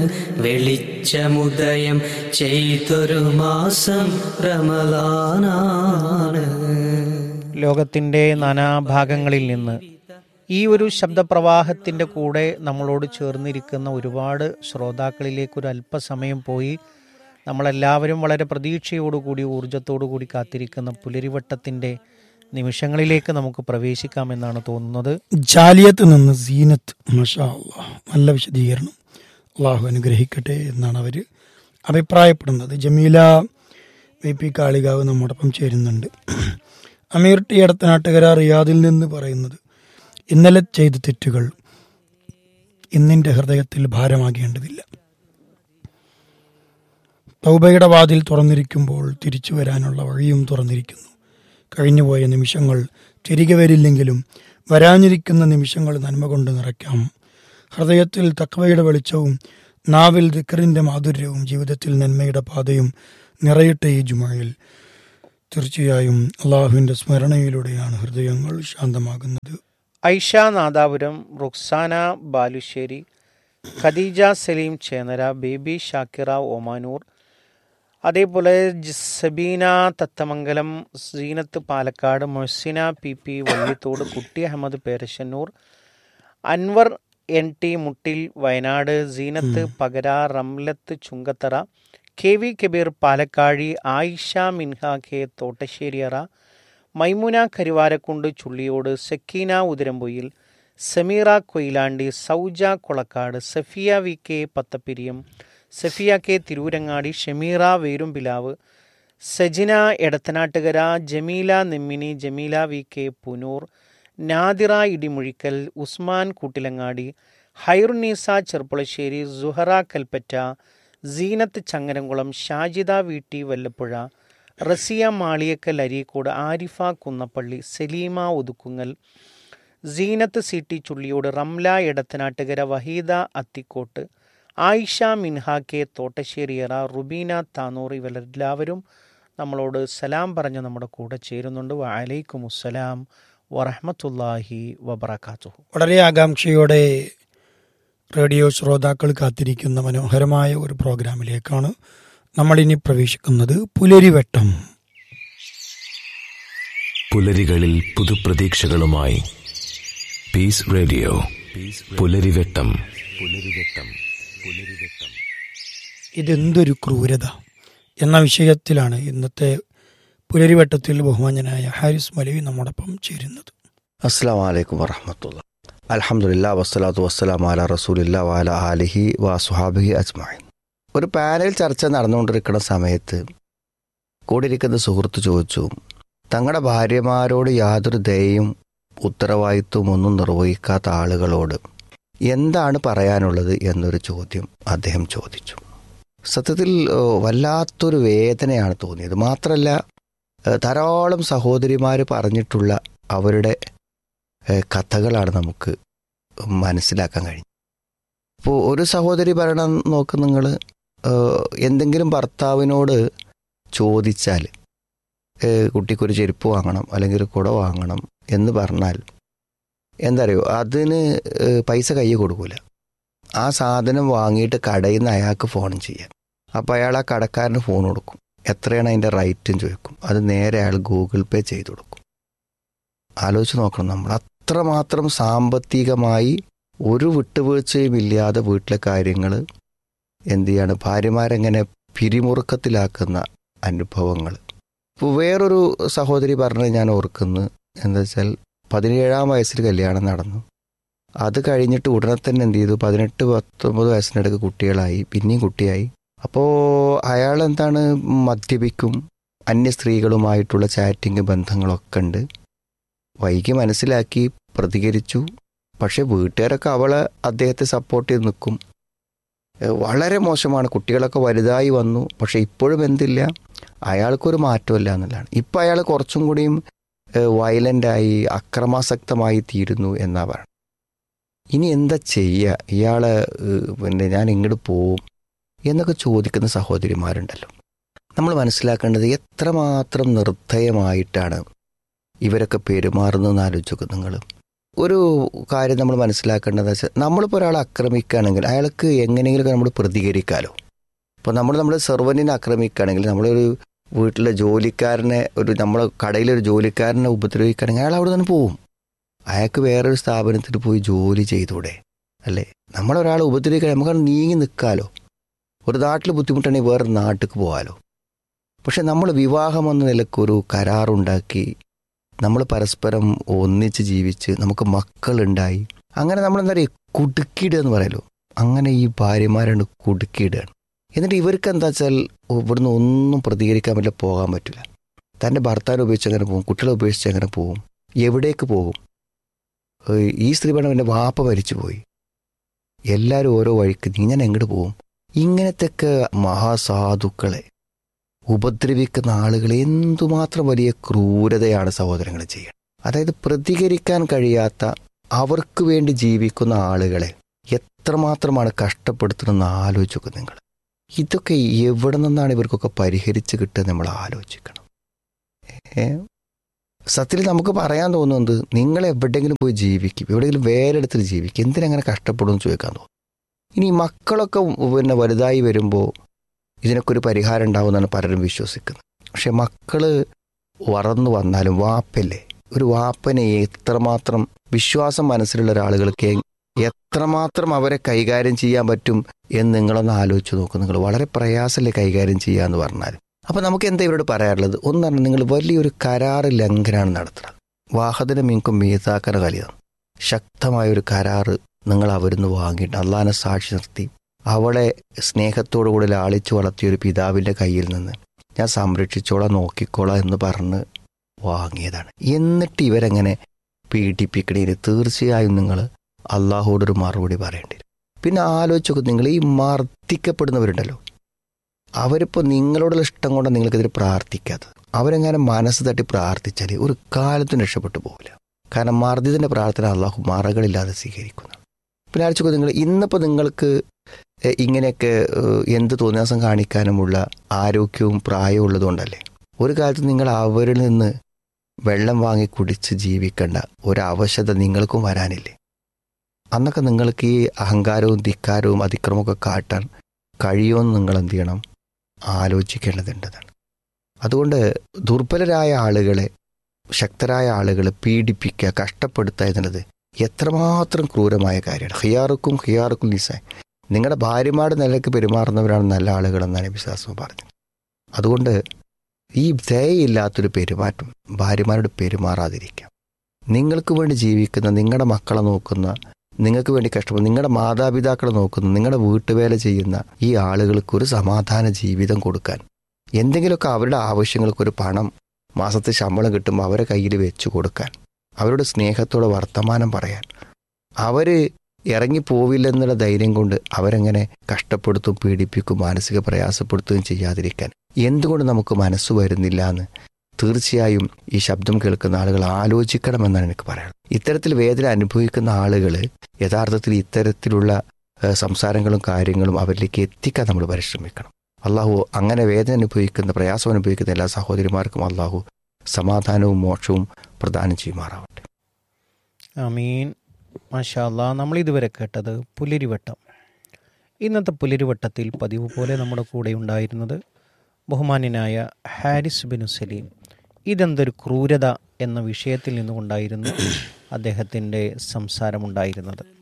വെളിച്ചമുദയം ചെയ്തൊരു മാസം റമലാനാണ് ലോകത്തിൻ്റെ നാനാഭാഗങ്ങളിൽ നിന്ന് ഈ ഒരു ശബ്ദപ്രവാഹത്തിൻ്റെ കൂടെ നമ്മളോട് ചേർന്നിരിക്കുന്ന ഒരുപാട് ശ്രോതാക്കളിലേക്ക് ഒരു അല്പസമയം പോയി നമ്മളെല്ലാവരും വളരെ പ്രതീക്ഷയോടുകൂടി ഊർജത്തോടുകൂടി കാത്തിരിക്കുന്ന പുലരിവട്ടത്തിൻ്റെ നിമിഷങ്ങളിലേക്ക് നമുക്ക് പ്രവേശിക്കാമെന്നാണ് തോന്നുന്നത് ജാലിയത്ത് നിന്ന് സീനത്ത് മഷാ അള്ളാഹ് നല്ല വിശദീകരണം അള്ളാഹു അനുഗ്രഹിക്കട്ടെ എന്നാണ് അവർ അഭിപ്രായപ്പെടുന്നത് ജമീല വി പി കാളികാവ് നമ്മോടൊപ്പം ചേരുന്നുണ്ട് അമീർ ടി അടുത്തനാട്ടുകര റിയാദിൽ നിന്ന് പറയുന്നത് ഇന്നലെ ചെയ്ത തെറ്റുകൾ ഇന്നിൻ്റെ ഹൃദയത്തിൽ ഭാരമാകേണ്ടതില്ല തൗബയുടെ വാതിൽ തുറന്നിരിക്കുമ്പോൾ തിരിച്ചു വരാനുള്ള വഴിയും തുറന്നിരിക്കുന്നു കഴിഞ്ഞുപോയ നിമിഷങ്ങൾ തിരികെ വരില്ലെങ്കിലും വരാനിരിക്കുന്ന നിമിഷങ്ങൾ നന്മ കൊണ്ട് നിറയ്ക്കാം ഹൃദയത്തിൽ തക്വയുടെ വെളിച്ചവും നാവിൽ ദിക്കറിൻ്റെ മാധുര്യവും ജീവിതത്തിൽ നന്മയുടെ പാതയും നിറയട്ടെ ഈ ജുമയിൽ തീർച്ചയായും അള്ളാഹുവിൻ്റെ സ്മരണയിലൂടെയാണ് ഹൃദയങ്ങൾ ശാന്തമാകുന്നത് ഐഷ നാദാപുരം റുക്സാന ബാലുശ്ശേരി ഖദീജ സലീം ചേനര ബേബി ഷാക്കിറ ഒമാനൂർ അതേപോലെ ജ് Sabeena Thathamangalam Seenath Palakkad Mohsina P P Vallithode Kutty Ahammed Perasannur Anwar N T Muttil Wayanad Seenath Pakara Ramlath Chungathara K V Kabeer Palakkazhi Ayisha Minha K Thottasseriyara Maimuna Karuvarakundu Chulliyode Sakeena Uthiramboyil Sameera Koyilandy Souja Kolakkad Safiya V K Pathappiriyam Safiya K Tirurangadi Shameera Verumpilavu Sajina Edathanattukara Jameela Nemmini Jameela V K Poonoor Nadira Idimuzhikkal Usman Koottilangadi Hairunnisa Cherpulassery Suhara Kalpetta Seenath Changaramkulam Shajida വീട്ടി Vallapuzha Rasiya Maliyakkal Areekode Arifa Kunnappally Saleema Othukkungal Seenath C T Chulliyode Ramla Edathanattukara Waheeda Athikkottu Ayisha Minha K Thottasseriyara Rubeena Tanur ഇവരെല്ലാവരും നമ്മളോട് സലാം പറഞ്ഞ് നമ്മുടെ കൂടെ ചേരുന്നുണ്ട് വലൈക്കും അസ്സലാം വറഹമത്തല്ലാഹി വബർക്കാത്തു വളരെ ആകാംക്ഷയോടെ റേഡിയോ ശ്രോതാക്കൾ കാത്തിരിക്കുന്ന മനോഹരമായ ഒരു പ്രോഗ്രാമിലേക്കാണ് നമ്മളിനി പ്രവേശിക്കുന്നത് പുലരിവട്ടം പുലരികളിൽ പുതുപ്രതീക്ഷകളുമായി പീസ് റേഡിയോ പുലരിവെട്ടം പുലരിവെട്ടം പുലരിവെട്ടം ഇതെന്തൊരു ക്രൂരത എന്ന വിഷയത്തിലാണ് ഇന്നത്തെ പുലരിവട്ടത്തിൽ ബഹുമാന്യനായ ഹാരിസ് മലവി നമ്മോടൊപ്പം ചേരുന്നത് അസ്സാം വലൈക്കും വറഹമത്തുള്ള അലഹമുല്ല വസ്സലാത്തു വസ്സലാം അല റസൂലില്ല വാല ആലിഹി വാ സുഹാബിഹി അജ്മായി ഒരു പാനൽ ചർച്ച നടന്നുകൊണ്ടിരിക്കുന്ന സമയത്ത് കൂടിയിരിക്കുന്ന സുഹൃത്ത് ചോദിച്ചു തങ്ങളുടെ ഭാര്യമാരോട് യാതൊരു ദയയും ഉത്തരവാദിത്വവും ഒന്നും നിർവഹിക്കാത്ത ആളുകളോട് എന്താണ് പറയാനുള്ളത് എന്നൊരു ചോദ്യം അദ്ദേഹം ചോദിച്ചു സത്യത്തിൽ ഏഹ്, വല്ലാത്തൊരു വേദനയാണ് തോന്നിയത് മാത്രമല്ല ഏഹ്, ധാരാളം സഹോദരിമാർ പറഞ്ഞിട്ടുള്ള അവരുടെ ഏഹ്, കഥകളാണ് നമുക്ക് മനസ്സിലാക്കാൻ കഴിഞ്ഞത് ഇപ്പോൾ ഒരു സഹോദരി പറയണം നോക്ക് നിങ്ങൾ എന്തെങ്കിലും ഭർത്താവിനോട് ചോദിച്ചാൽ ഏഹ്, കുട്ടിക്കൊരു ചെരുപ്പ് വാങ്ങണം അല്ലെങ്കിൽ ഒരു കുട വാങ്ങണം എന്ന് പറഞ്ഞാൽ എന്താ അറിയോ അതിന് ഏഹ്, പൈസ കൈ കൊടുക്കൂല ആ സാധനം വാങ്ങിയിട്ട് കടയിൽ നിന്ന് അയാൾക്ക് ഫോൺ ചെയ്യാം അപ്പോൾ അയാൾ ആ കടക്കാരന് ഫോൺ കൊടുക്കും എത്രയാണ് അതിൻ്റെ റൈറ്റും ചോദിക്കും അത് നേരെ അയാൾ ഗൂഗിൾ പേ ചെയ്ത് കൊടുക്കും ആലോചിച്ച് നോക്കണം നമ്മൾ അത്രമാത്രം സാമ്പത്തികമായി ഒരു വിട്ടുവീഴ്ചയും ഇല്ലാതെ വീട്ടിലെ കാര്യങ്ങൾ എന്ത് ചെയ്യാണ് ഭാര്യമാരെങ്ങനെ പിരിമുറുക്കത്തിലാക്കുന്ന അനുഭവങ്ങൾ ഇപ്പോൾ വേറൊരു സഹോദരി പറഞ്ഞത് ഞാൻ ഓർക്കുന്നു എന്താ വെച്ചാൽ പതിനേഴാം വയസ്സിൽ കല്യാണം നടന്നു അത് കഴിഞ്ഞിട്ട് ഉടനെ തന്നെ എന്ത് ചെയ്തു പതിനെട്ട് പത്തൊമ്പത് വയസ്സിനിടയ്ക്ക് കുട്ടികളായി പിന്നെയും കുട്ടിയായി അപ്പോൾ അയാൾ എന്താണ് മദ്യപിക്കും അന്യ സ്ത്രീകളുമായിട്ടുള്ള ചാറ്റിങ് ബന്ധങ്ങളൊക്കെ ഉണ്ട് വൈകി മനസ്സിലാക്കി പ്രതികരിച്ചു പക്ഷെ വീട്ടുകാരൊക്കെ അവളെ അദ്ദേഹത്തെ സപ്പോർട്ട് ചെയ്ത് നിൽക്കും ഏഹ് വളരെ മോശമാണ് കുട്ടികളൊക്കെ വലുതായി വന്നു പക്ഷെ ഇപ്പോഴും എന്തില്ല അയാൾക്കൊരു മാറ്റമില്ല എന്നുള്ളതാണ് ഇപ്പം അയാൾ കുറച്ചും കൂടിയും വയലൻ്റായി അക്രമാസക്തമായി തീരുന്നു എന്നാ പറയുന്നത് ഇനി എന്താ ചെയ്യുക ഇയാളെ ഏഹ് പിന്നെ ഞാൻ ഇങ്ങോട്ട് പോവും എന്നൊക്കെ ചോദിക്കുന്ന സഹോദരിമാരുണ്ടല്ലോ നമ്മൾ മനസ്സിലാക്കേണ്ടത് എത്രമാത്രം നിർദ്ധയമായിട്ടാണ് ഇവരൊക്കെ പെരുമാറുന്നതെന്ന് ആലോചിച്ചോക്ക് നിങ്ങൾ ഒരു കാര്യം നമ്മൾ മനസ്സിലാക്കേണ്ടത് വെച്ചാൽ നമ്മളിപ്പോൾ ഒരാളെ ആക്രമിക്കുകയാണെങ്കിൽ അയാൾക്ക് എങ്ങനെയെങ്കിലും നമ്മൾ പ്രതികരിക്കാമല്ലോ ഇപ്പോൾ നമ്മൾ നമ്മുടെ സെർവൻറ്റിനെ ആക്രമിക്കുകയാണെങ്കിൽ നമ്മളൊരു വീട്ടിലെ ജോലിക്കാരനെ ഒരു നമ്മളെ കടയിലൊരു ജോലിക്കാരനെ ഉപദ്രവിക്കുകയാണെങ്കിൽ അയാൾ അവിടെ നിന്ന് പോവും അയാൾക്ക് വേറൊരു സ്ഥാപനത്തിൽ പോയി ജോലി ചെയ്തൂടെ അല്ലേ നമ്മളൊരാളെ ഉപദ്രവിക്കാൻ നമുക്ക് നീങ്ങി നിൽക്കാമല്ലോ ഒരു നാട്ടിൽ ബുദ്ധിമുട്ടുണ്ടെങ്കിൽ വേറെ നാട്ടിലേക്ക് പോകാമല്ലോ പക്ഷെ നമ്മൾ വിവാഹം എന്ന നിലക്കൊരു കരാറുണ്ടാക്കി നമ്മൾ പരസ്പരം ഒന്നിച്ച് ജീവിച്ച് നമുക്ക് മക്കളുണ്ടായി അങ്ങനെ നമ്മൾ എന്താ പറയുക കുടുക്കിയിടുക എന്ന് പറയല്ലോ അങ്ങനെ ഈ ഭാര്യമാരാണ് കുടുക്കിയിടുകയാണ് എന്നിട്ട് ഇവർക്ക് എന്താ വെച്ചാൽ ഇവിടുന്ന് ഒന്നും പ്രതികരിക്കാൻ പറ്റില്ല പോകാൻ പറ്റില്ല തൻ്റെ ഭർത്താവിനെ ഉപയോഗിച്ച് എങ്ങനെ പോകും കുട്ടികളെ ഉപയോഗിച്ച് എങ്ങനെ പോകും എവിടേക്ക് പോകും ഏയ് ഈ സ്ത്രീ പറഞ്ഞ എൻ്റെ വാപ്പ മരിച്ചു പോയി എല്ലാവരും ഓരോ വഴിക്ക് നീ ഞാൻ എങ്ങോട്ട് പോകും ഇങ്ങനത്തെയൊക്കെ മഹാസാധുക്കളെ ഉപദ്രവിക്കുന്ന ആളുകൾ എന്തുമാത്രം വലിയ ക്രൂരതയാണ് സഹോദരങ്ങൾ ചെയ്യുന്നത് അതായത് പ്രതികരിക്കാൻ കഴിയാത്ത അവർക്ക് വേണ്ടി ജീവിക്കുന്ന ആളുകളെ എത്രമാത്രമാണ് കഷ്ടപ്പെടുത്തുന്നതെന്ന് ആലോചിച്ച് നോക്കുക നിങ്ങൾ ഇതൊക്കെ എവിടെ നിന്നാണ് ഇവർക്കൊക്കെ പരിഹരിച്ച് കിട്ടുക നമ്മൾ ആലോചിക്കണം ഏ സത്യത്തിൽ നമുക്ക് പറയാൻ തോന്നുന്നത് നിങ്ങൾ എവിടെയെങ്കിലും പോയി ജീവിക്കും എവിടെയെങ്കിലും വേറെ ഇടത്തിൽ ജീവിക്കും എന്തിനങ്ങനെ കഷ്ടപ്പെടുമെന്ന് ചോദിക്കാൻ തോന്നും ഇനി ഈ മക്കളൊക്കെ പിന്നെ വലുതായി വരുമ്പോൾ ഇതിനൊക്കെ ഒരു പരിഹാരം ഉണ്ടാവുമെന്നാണ് പലരും വിശ്വസിക്കുന്നത് പക്ഷെ മക്കള് വളർന്നു വന്നാലും വാപ്പല്ലേ ഒരു വാപ്പനെ എത്രമാത്രം വിശ്വാസം മനസ്സിലുള്ള ഒരാളുകൾക്ക് എ- എത്രമാത്രം അവരെ കൈകാര്യം ചെയ്യാൻ പറ്റും എന്ന് നിങ്ങളൊന്ന് ആലോചിച്ച് നോക്കും നിങ്ങൾ വളരെ പ്രയാസമല്ലേ കൈകാര്യം ചെയ്യുക എന്ന് പറഞ്ഞാൽ അപ്പൊ നമുക്ക് എന്താ ഇവരോട് പറയാറുള്ളത് ഒന്ന് പറഞ്ഞാൽ നിങ്ങൾ വലിയൊരു കരാറ് ലംഘനമാണ് നടത്തുന്നത് വാഹനത്തിന് മീൻക്കും മീതാക്കന കലിയാണ് ശക്തമായ ഒരു കരാറ് നിങ്ങൾ അവരിന്ന് വാങ്ങിയിട്ട് അള്ളാനെ സാക്ഷി നിർത്തി അവളെ സ്നേഹത്തോടു കൂടി ലാളിച്ചു വളർത്തിയ ഒരു പിതാവിൻ്റെ കയ്യിൽ നിന്ന് ഞാൻ സംരക്ഷിച്ചോളാം നോക്കിക്കോളാം എന്ന് പറഞ്ഞ് വാങ്ങിയതാണ് എന്നിട്ട് ഇവരെങ്ങനെ പീഡിപ്പിക്കണേന് തീർച്ചയായും നിങ്ങൾ അള്ളാഹോടൊരു മറുപടി പറയേണ്ടി വരും പിന്നെ ആലോചിച്ച് നോക്കും നിങ്ങൾ ഈ മർദ്ദിക്കപ്പെടുന്നവരുണ്ടല്ലോ അവരിപ്പോൾ നിങ്ങളോടുള്ള ഇഷ്ടം കൊണ്ട് നിങ്ങൾക്കെതിരെ പ്രാർത്ഥിക്കാത്തത് അവരെങ്ങനെ മനസ്സ് തട്ടി പ്രാർത്ഥിച്ചാൽ ഒരു കാലത്തും രക്ഷപ്പെട്ടു പോകില്ല കാരണം മർദ്ദിതൻ്റെ പ്രാർത്ഥന അള്ളാഹു മറകളില്ലാതെ സ്വീകരിക്കുന്നു പിന്നെ ആലോചിച്ച് നിങ്ങൾ ഇന്നിപ്പോൾ നിങ്ങൾക്ക് എ, ഇങ്ങനെയൊക്കെ ഏ, എന്ത് തോന്നിയാസം കാണിക്കാനുമുള്ള ആരോഗ്യവും പ്രായവും ഉള്ളതുകൊണ്ടല്ലേ ഒരു കാലത്ത് നിങ്ങൾ അവരിൽ നിന്ന് വെള്ളം വാങ്ങി കുടിച്ച് ജീവിക്കേണ്ട ഒരവശത നിങ്ങൾക്കും വരാനില്ലേ അന്നൊക്കെ നിങ്ങൾക്ക് ഈ അഹങ്കാരവും ധിക്കാരവും അതിക്രമമൊക്കെ കാട്ടാൻ കഴിയുമെന്ന് നിങ്ങൾ എന്ത് ചെയ്യണം ആലോചിക്കേണ്ടതുണ്ടെന്നാണ് അതുകൊണ്ട് ദുർബലരായ ആളുകളെ ശക്തരായ ആളുകളെ പീഡിപ്പിക്കുക കഷ്ടപ്പെടുത്തുക എന്നുള്ളത് എത്രമാത്രം ക്രൂരമായ കാര്യമാണ് ഹിയാറുക്കും ഹിയാറുക്കും നിസായ് നിങ്ങളുടെ ഭാര്യമാരുടെ നിലയ്ക്ക് പെരുമാറുന്നവരാണ് നല്ല ആളുകളെന്നാണ് വിശ്വാസം പറഞ്ഞത് അതുകൊണ്ട് ഈ ദയയില്ലാത്തൊരു പെരുമാറ്റം ഭാര്യമാരോട് പെരുമാറാതിരിക്കാം നിങ്ങൾക്ക് വേണ്ടി ജീവിക്കുന്ന നിങ്ങളുടെ മക്കളെ നോക്കുന്ന നിങ്ങൾക്ക് വേണ്ടി കഷ്ടപ്പെടുന്ന നിങ്ങളുടെ മാതാപിതാക്കളെ നോക്കുന്ന നിങ്ങളുടെ വീട്ടുവേല ചെയ്യുന്ന ഈ ആളുകൾക്ക് ഒരു സമാധാന ജീവിതം കൊടുക്കാൻ എന്തെങ്കിലുമൊക്കെ അവരുടെ ആവശ്യങ്ങൾക്ക് ഒരു പണം മാസത്തെ ശമ്പളം കിട്ടുമ്പോൾ അവരെ കയ്യിൽ വെച്ചു കൊടുക്കാൻ അവരുടെ സ്നേഹത്തോടെ വർത്തമാനം പറയാൻ അവർ ഇറങ്ങിപ്പോവില്ലെന്നുള്ള ധൈര്യം കൊണ്ട് അവരെങ്ങനെ കഷ്ടപ്പെടുത്തും പീഡിപ്പിക്കും മാനസിക പ്രയാസപ്പെടുത്തുകയും ചെയ്യാതിരിക്കാൻ എന്തുകൊണ്ട് നമുക്ക് മനസ്സ് വരുന്നില്ല എന്ന് തീർച്ചയായും ഈ ശബ്ദം കേൾക്കുന്ന ആളുകൾ ആലോചിക്കണമെന്നാണ് എനിക്ക് പറയാനുള്ളത് ഇത്തരത്തിൽ വേദന അനുഭവിക്കുന്ന ആളുകൾ യഥാർത്ഥത്തിൽ ഇത്തരത്തിലുള്ള ഏഹ്, സംസാരങ്ങളും കാര്യങ്ങളും അവരിലേക്ക് എത്തിക്കാൻ നമ്മൾ പരിശ്രമിക്കണം അള്ളാഹു അങ്ങനെ വേദന അനുഭവിക്കുന്ന പ്രയാസം അനുഭവിക്കുന്ന എല്ലാ സഹോദരിമാർക്കും അള്ളാഹു സമാധാനവും മോക്ഷവും പ്രദാനം ചെയ്യുമാറാവട്ടെ അമീൻ മാഷാല്ല നമ്മൾ ഇതുവരെ കേട്ടത് പുലരിവട്ടം ഇന്നത്തെ പുലരിവട്ടത്തിൽ പതിവ് പോലെ നമ്മുടെ കൂടെ ഉണ്ടായിരുന്നത് ബഹുമാന്യനായ ഹാരിസ് ബിനു സലീം ഇതെന്തൊരു ക്രൂരത എന്ന വിഷയത്തിൽ നിന്നുകൊണ്ടായിരുന്നു അദ്ദേഹത്തിൻ്റെ സംസാരമുണ്ടായിരുന്നത്